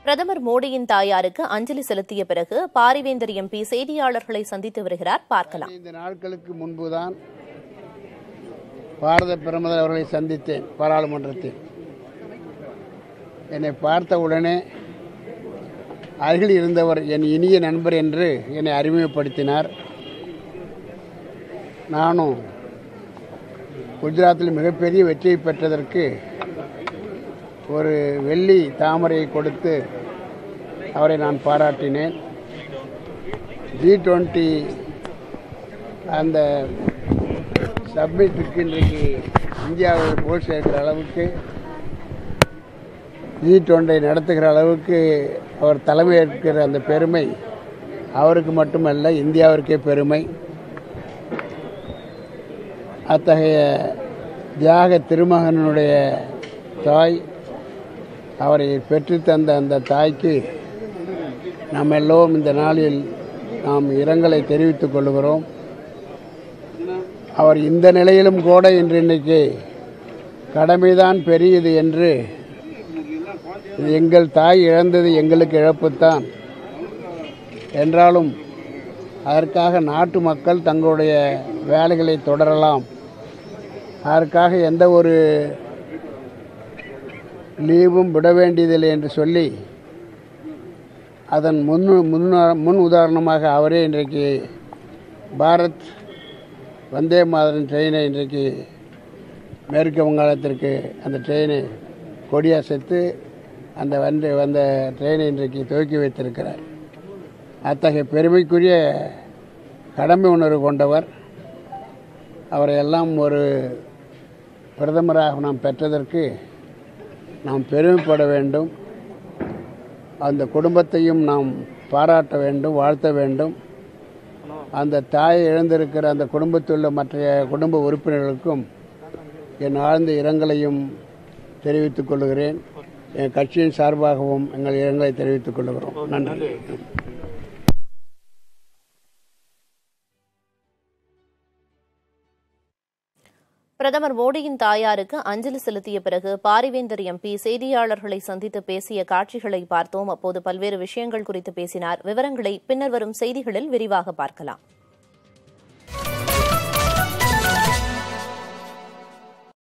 பிரதமர் மோடியின் தாயாருக்கு அஞ்சலி செலுத்திய பிறகு பாரிவேந்தர் எம்பி செய்தியாளர்களை சந்தித்து வருகிறார் பார்க்கலாம் ஐந்து நாட்களுக்கு முன்புதான் பாரத பிரதமர் அவர்களை சந்தித்தேன் பாராளுமன்றத்தில் என்னை பார்த்த உடனே அருகில் இருந்தவர் என் இனிய நண்பர் என்று என்னை அறிமுகப்படுத்தினார் நானும் குஜராத்தில் மிகப்பெரிய வெற்றியை பெற்றதற்கு ஒரு வெள்ளி தாமரையை கொடுத்து அவரை நான் பாராட்டினேன் ஜி டுவெண்ட்டி அந்த சப்மிட்டுக்கு இன்றைக்கு இந்தியாவை போல் சேர்க்கிற அளவுக்கு ஜி டுவெண்ட்டை நடத்துகிற அளவுக்கு அவர் தலைமையேற்கிற அந்த பெருமை அவருக்கு மட்டுமல்ல இந்தியாவிற்கே பெருமை அத்தகைய தியாக திருமகனுடைய தாய் அவரை பெற்றுத்தந்த அந்த தாய்க்கு நாம் எல்லோரும் இந்த நாளில் நாம் இரங்கலை தெரிவித்துக் கொள்கிறோம் அவர் இந்த நிலையிலும் கூட இன்று இன்னைக்கு கடமைதான் பெரியது என்று இது எங்கள் தாய் இழந்தது எங்களுக்கு இழப்புத்தான் என்றாலும் அதற்காக நாட்டு மக்கள் தங்களுடைய வேலைகளை தொடரலாம் அதற்காக எந்த ஒரு லீவும் விட வேண்டியதில்லை என்று சொல்லி அதன் முன் முன் முன் உதாரணமாக அவரே இன்றைக்கு பாரத் வந்தே மாதரன் ட்ரெயினை இன்றைக்கு மேற்கு வங்காளத்திற்கு அந்த ட்ரெயினை கொடியசைத்து அந்த வந்து வந்த ட்ரெயினை இன்றைக்கு துவக்கி வைத்திருக்கிறார் அத்தகைய பெருமைக்குரிய கடமை உணர்வு கொண்டவர் அவரை எல்லாம் ஒரு பிரதமராக நாம் பெற்றதற்கு நாம் பெருமைப்பட வேண்டும் அந்த குடும்பத்தையும் நாம் பாராட்ட வேண்டும் வாழ்த்த வேண்டும் அந்த தாயை இழந்திருக்கிற அந்த குடும்பத்தில் உள்ள மற்ற குடும்ப உறுப்பினர்களுக்கும் என் ஆழ்ந்த இரங்கலையும் தெரிவித்துக் கொள்கிறேன் என் கட்சியின் சார்பாகவும் எங்கள் இரங்கலை தெரிவித்துக் கொள்கிறோம் நன்றி பிரதமர் மோடியின் தாயாருக்கு அஞ்சலி செலுத்திய பிறகு பாரிவேந்தர் எம்பி செய்தியாளர்களை சந்தித்து பேசிய காட்சிகளை பார்த்தோம் அப்போது பல்வேறு விஷயங்கள் குறித்து பேசினார் விவரங்களை பின்னர் வரும் செய்திகளில் விரிவாக பார்க்கலாம்